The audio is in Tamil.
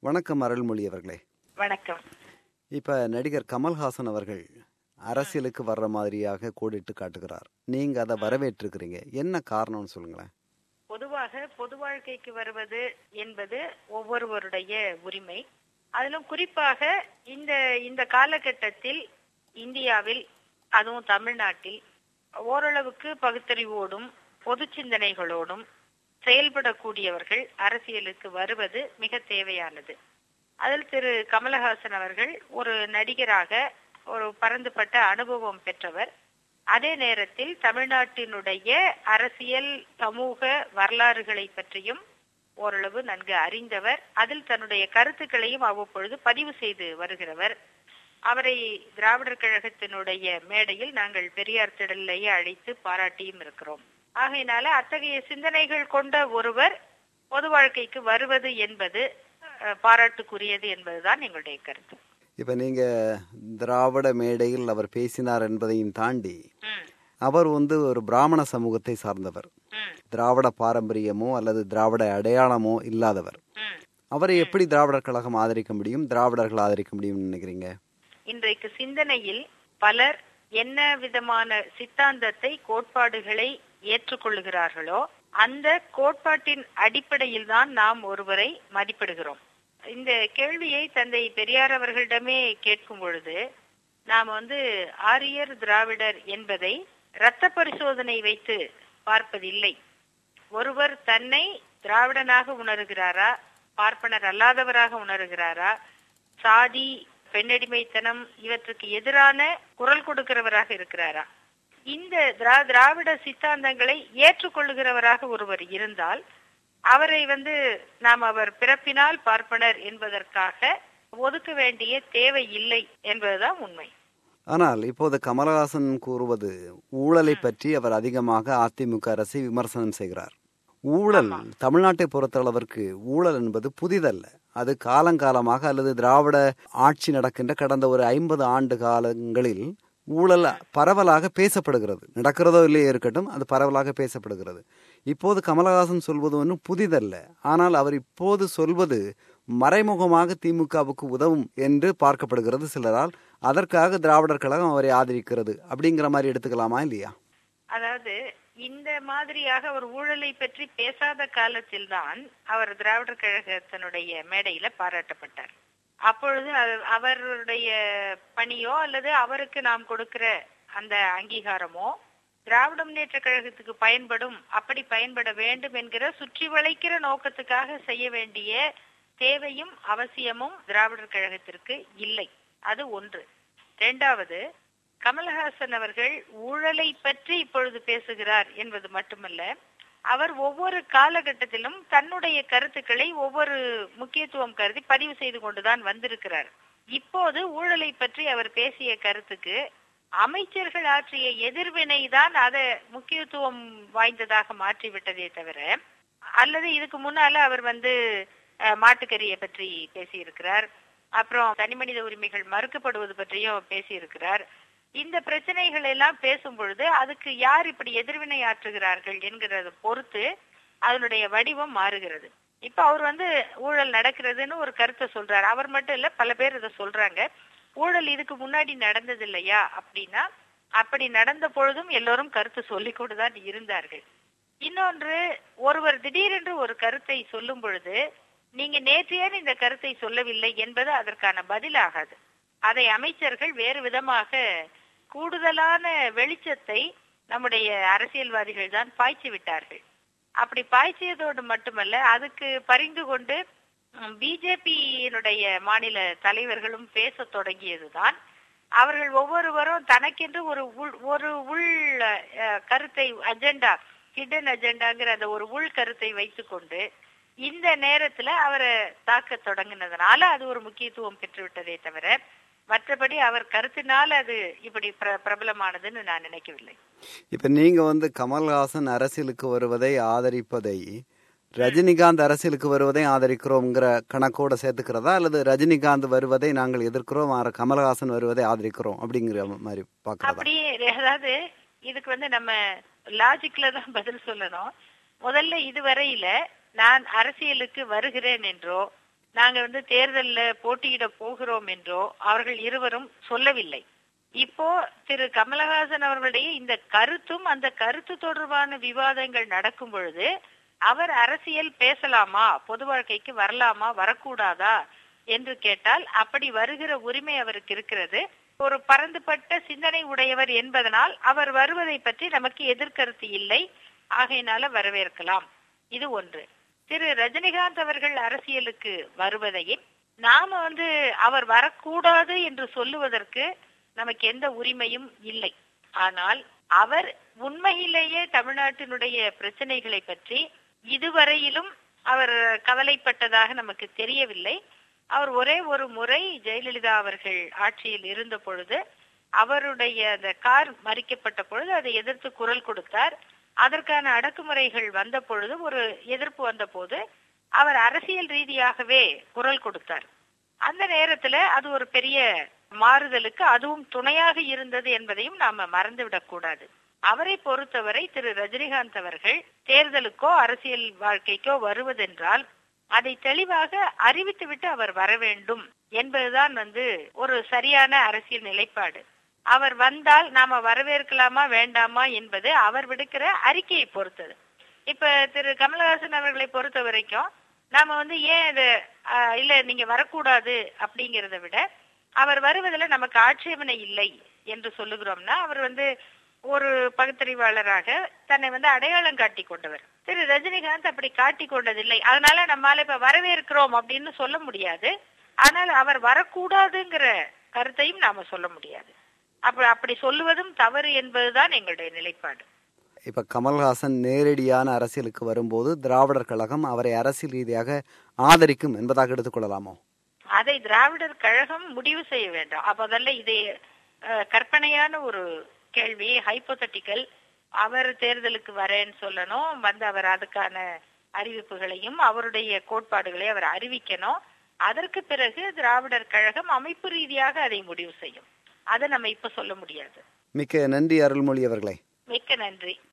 வணக்கம் அருள்மொழி அவர்களே வணக்கம் இப்ப நடிகர் கமல்ஹாசன் அவர்கள் அரசியலுக்கு வர்ற மாதிரியாக கோடிட்டு காட்டுகிறார் நீங்க அதை வரவேற்றிருக்கிறீங்க என்ன காரணம்னு சொல்லுங்களேன் பொதுவாக பொது வாழ்க்கைக்கு வருவது என்பது ஒவ்வொருவருடைய உரிமை அதிலும் குறிப்பாக இந்த இந்த காலகட்டத்தில் இந்தியாவில் அதுவும் தமிழ்நாட்டில் ஓரளவுக்கு பகுத்தறிவோடும் பொது சிந்தனைகளோடும் செயல்படக்கூடியவர்கள் அரசியலுக்கு வருவது மிக தேவையானது அதில் திரு கமலஹாசன் அவர்கள் ஒரு நடிகராக ஒரு பரந்துபட்ட அனுபவம் பெற்றவர் அதே நேரத்தில் தமிழ்நாட்டினுடைய அரசியல் சமூக வரலாறுகளை பற்றியும் ஓரளவு நன்கு அறிந்தவர் அதில் தன்னுடைய கருத்துக்களையும் அவ்வப்பொழுது பதிவு செய்து வருகிறவர் அவரை திராவிடர் கழகத்தினுடைய மேடையில் நாங்கள் பெரியார் திடலிலேயே அழைத்து பாராட்டியும் இருக்கிறோம் ஆகையினால அத்தகைய சிந்தனைகள் கொண்ட ஒருவர் பொது வாழ்க்கைக்கு வருவது என்பது அஹ், பாராட்டுக்குரியது என்பதுதான் எங்களுடைய கருத்து இப்ப நீங்க திராவிட மேடையில் அவர் பேசினார் என்பதையும் தாண்டி ம், அவர் வந்து ஒரு பிராமண சமூகத்தை சார்ந்தவர் ம், திராவிட பாரம்பரியமோ அல்லது திராவிட அடையாளமோ இல்லாதவர் ம். அவரை எப்படி திராவிடர் கழகம் ஆதரிக்க முடியும் திராவிடர்கள் ஆதரிக்க முடியும்னு நினைக்கிறீங்க இன்றைக்கு சிந்தனையில் பலர் என்ன விதமான சித்தாந்தத்தை கோட்பாடுகளை ஏற்றுக்கொள்ளுகிறார்களோ அந்த கோட்பாட்டின் அடிப்படையில் தான் நாம் ஒருவரை மதிப்பிடுகிறோம் இந்த கேள்வியை தந்தை பெரியார் அவர்களிடமே கேட்கும் பொழுது நாம் வந்து ஆரியர் திராவிடர் என்பதை இரத்த பரிசோதனை வைத்து பார்ப்பதில்லை ஒருவர் தன்னை திராவிடனாக உணர்கிறாரா பார்ப்பனர் அல்லாதவராக உணர்கிறாரா சாதி பெண்ணடிமைத்தனம் இவற்றுக்கு எதிரான குரல் கொடுக்கிறவராக இருக்கிறாரா இந்த திரா திராவிட சித்தாந்தங்களை ஏற்றுக்கொள்ளுகிறவராக ஒருவர் இருந்தால் அவரை வந்து நாம் அவர் பிறப்பினால் பார்ப்பனர் என்பதற்காக ஒதுக்க வேண்டிய தேவை இல்லை என்பதுதான் உண்மை ஆனால் இப்போது கமலஹாசன் கூறுவது ஊழலை பற்றி அவர் அதிகமாக அதிமுக அரசை விமர்சனம் செய்கிறார் ஊழல் தமிழ்நாட்டை பொறுத்தளவிற்கு ஊழல் என்பது புதிதல்ல அது காலங்காலமாக அல்லது திராவிட ஆட்சி நடக்கின்ற கடந்த ஒரு ஐம்பது ஆண்டு காலங்களில் ஊழல் பரவலாக பேசப்படுகிறது நடக்கிறதோ இல்லையோ இருக்கட்டும் அது பரவலாக பேசப்படுகிறது இப்போது கமலஹாசன் சொல்வது ஒன்றும் புதிதல்ல ஆனால் அவர் இப்போது சொல்வது மறைமுகமாக திமுகவுக்கு உதவும் என்று பார்க்கப்படுகிறது சிலரால் அதற்காக திராவிடர் கழகம் அவரை ஆதரிக்கிறது அப்படிங்கிற மாதிரி எடுத்துக்கலாமா இல்லையா அதாவது இந்த மாதிரியாக அவர் ஊழலை பற்றி பேசாத காலத்தில்தான் அவர் திராவிடர் கழகத்தினுடைய மேடையில பாராட்டப்பட்டார் அப்பொழுது அது- அவருடைய பணியோ அல்லது அவருக்கு நாம் கொடுக்கிற அந்த அங்கீகாரமோ திராவிட முன்னேற்ற கழகத்துக்கு பயன்படும் அப்படி பயன்பட வேண்டும் என்கிற சுற்றி வளைக்கிற நோக்கத்துக்காக செய்ய வேண்டிய தேவையும் அவசியமும் திராவிடர் கழகத்திற்கு இல்லை அது ஒன்று இரண்டாவது கமல்ஹாசன் அவர்கள் ஊழலை பற்றி இப்பொழுது பேசுகிறார் என்பது மட்டுமல்ல அவர் ஒவ்வொரு காலகட்டத்திலும் தன்னுடைய கருத்துக்களை ஒவ்வொரு முக்கியத்துவம் கருதி பதிவு செய்து கொண்டுதான் வந்திருக்கிறார் இப்போது ஊழலை பற்றி அவர் பேசிய கருத்துக்கு அமைச்சர்கள் ஆற்றிய எதிர்வினை தான் அதை முக்கியத்துவம் வாய்ந்ததாக மாற்றி விட்டதே தவிர அல்லது இதுக்கு முன்னால அவர் வந்து அஹ், மாட்டுக்கறியை பற்றி பேசியிருக்கிறார் அப்புறம் தனிமனித உரிமைகள் மறுக்கப்படுவது பற்றியும் பேசியிருக்கிறார் இந்த பிரச்சனைகள் எல்லாம் பேசும் பொழுது அதுக்கு யார் இப்படி எதிர்வினை ஆற்றுகிறார்கள் என்கிறத பொறுத்து அதனுடைய வடிவம் மாறுகிறது இப்ப அவர் வந்து ஊழல் நடக்கிறதுன்னு ஒரு கருத்தை சொல்றாரு அவர் மட்டும் இல்ல பல பேர் இதை சொல்றாங்க ஊழல் இதுக்கு முன்னாடி நடந்தது இல்லையா அப்படின்னா அப்படி நடந்த பொழுதும் எல்லோரும் கருத்து சொல்லிக் கொண்டுதான் இருந்தார்கள் இன்னொன்று ஒருவர் திடீரென்று ஒரு கருத்தை சொல்லும் பொழுது நீங்க நேற்று ஏன் இந்த கருத்தை சொல்லவில்லை என்பது அதற்கான பதிலாகாது அதை அமைச்சர்கள் வேறு விதமாக கூடுதலான வெளிச்சத்தை நம்முடைய அரசியல்வாதிகள் தான் பாய்ச்சி விட்டார்கள் அப்படி பாய்ச்சியதோடு மட்டுமல்ல அதுக்கு பரிந்து கொண்டு பிஜேபியினுடைய மாநில தலைவர்களும் பேசத் தொடங்கியதுதான் அவர்கள் ஒவ்வொருவரும் தனக்கென்று ஒரு உள் ஒரு உள் அஹ், கருத்தை அஜெண்டா ஹிடன் அஜெண்டாங்கிற அந்த ஒரு உள் கருத்தை வைத்துக்கொண்டு இந்த நேரத்துல அவரை தாக்க தொடங்கினதுனால அது ஒரு முக்கியத்துவம் பெற்றுவிட்டதே தவிர மற்றபடி அவர் கருத்தினால் அது இப்படி பிர- பிரபலமானதுன்னு நான் நினைக்கவில்லை இப்ப நீங்க வந்து கமல்ஹாசன் அரசியலுக்கு வருவதை ஆதரிப்பதை ரஜினிகாந்த் அரசியலுக்கு வருவதை ஆதரிக்கிறோம்ங்கிற கணக்கோட சேர்த்துக்கிறதா அல்லது ரஜினிகாந்த் வருவதை நாங்கள் எதிர்க்கிறோம் ஆற கமல்ஹாசன் வருவதை ஆதரிக்கிறோம் அப்படிங்கிற மாதிரி பாக்குறதா அப்படியே அதாவது இதுக்கு வந்து நம்ம லாஜிக்ல தான் பதில் சொல்லணும் முதல்ல இதுவரையில நான் அரசியலுக்கு வருகிறேன் என்றோ நாங்க வந்து தேர்தல்ல போட்டியிட போகிறோம் என்றோ அவர்கள் இருவரும் சொல்லவில்லை இப்போ திரு கமலஹாசன் அவர்களுடைய இந்த கருத்தும் அந்த கருத்து தொடர்பான விவாதங்கள் நடக்கும் பொழுது அவர் அரசியல் பேசலாமா பொது வாழ்க்கைக்கு வரலாமா வரக்கூடாதா என்று கேட்டால் அப்படி வருகிற உரிமை அவருக்கு இருக்கிறது ஒரு பரந்துபட்ட சிந்தனை உடையவர் என்பதனால் அவர் வருவதை பற்றி நமக்கு எதிர்கருத்து இல்லை ஆகையினால வரவேற்கலாம் இது ஒன்று திரு ரஜினிகாந்த் அவர்கள் அரசியலுக்கு வருவதையும் நாம வந்து அவர் வரக்கூடாது என்று சொல்லுவதற்கு நமக்கு எந்த உரிமையும் இல்லை ஆனால் அவர் உண்மையிலேயே தமிழ்நாட்டினுடைய பிரச்சனைகளை பற்றி இதுவரையிலும் அவர் கவலைப்பட்டதாக நமக்கு தெரியவில்லை அவர் ஒரே ஒரு முறை ஜெயலலிதா அவர்கள் ஆட்சியில் இருந்த பொழுது அவருடைய அந்த கார் மறிக்கப்பட்ட பொழுது அதை எதிர்த்து குரல் கொடுத்தார் அதற்கான அடக்குமுறைகள் வந்த பொழுது ஒரு எதிர்ப்பு வந்த போது அவர் அரசியல் ரீதியாகவே குரல் கொடுத்தார் அந்த நேரத்துல அது ஒரு பெரிய மாறுதலுக்கு அதுவும் துணையாக இருந்தது என்பதையும் நாம மறந்துவிடக் கூடாது அவரை பொறுத்தவரை திரு ரஜினிகாந்த் அவர்கள் தேர்தலுக்கோ அரசியல் வாழ்க்கைக்கோ வருவதென்றால் அதை தெளிவாக அறிவித்துவிட்டு அவர் வர வேண்டும் என்பதுதான் வந்து ஒரு சரியான அரசியல் நிலைப்பாடு அவர் வந்தால் நாம வரவேற்கலாமா வேண்டாமா என்பது அவர் விடுக்கிற அறிக்கையை பொறுத்தது இப்ப திரு கமலஹாசன் அவர்களை பொறுத்த வரைக்கும் நாம வந்து ஏன் இது இல்ல நீங்க வரக்கூடாது அப்படிங்கறத விட அவர் வருவதில் நமக்கு ஆட்சேபனை இல்லை என்று சொல்லுகிறோம்னா அவர் வந்து ஒரு பகுத்தறிவாளராக தன்னை வந்து அடையாளம் காட்டி கொண்டவர் திரு ரஜினிகாந்த் அப்படி காட்டி கொண்டதில்லை அதனால நம்மால இப்ப வரவேற்கிறோம் அப்படின்னு சொல்ல முடியாது ஆனால் அவர் வரக்கூடாதுங்கிற கருத்தையும் நாம சொல்ல முடியாது அப்ப அப்படி சொல்லுவதும் தவறு என்பதுதான் எங்களுடைய நிலைப்பாடு இப்ப கமல்ஹாசன் நேரடியான அரசியலுக்கு வரும்போது திராவிடர் கழகம் அவரை அரசியல் ரீதியாக ஆதரிக்கும் என்பதாக எடுத்துக்கொள்ளலாமோ அதை திராவிடர் கழகம் முடிவு செய்ய வேண்டும் அப்போதல்ல இது கற்பனையான ஒரு கேள்வி ஹைப்போதட்டிக்கல் அவர் தேர்தலுக்கு வரேன்னு சொல்லணும் வந்து அவர் அதுக்கான அறிவிப்புகளையும் அவருடைய கோட்பாடுகளை அவர் அறிவிக்கணும் அதற்கு பிறகு திராவிடர் கழகம் அமைப்பு ரீதியாக அதை முடிவு செய்யும் அதை நம்ம இப்ப சொல்ல முடியாது மிக்க நன்றி அருள்மொழி அவர்களே மிக்க நன்றி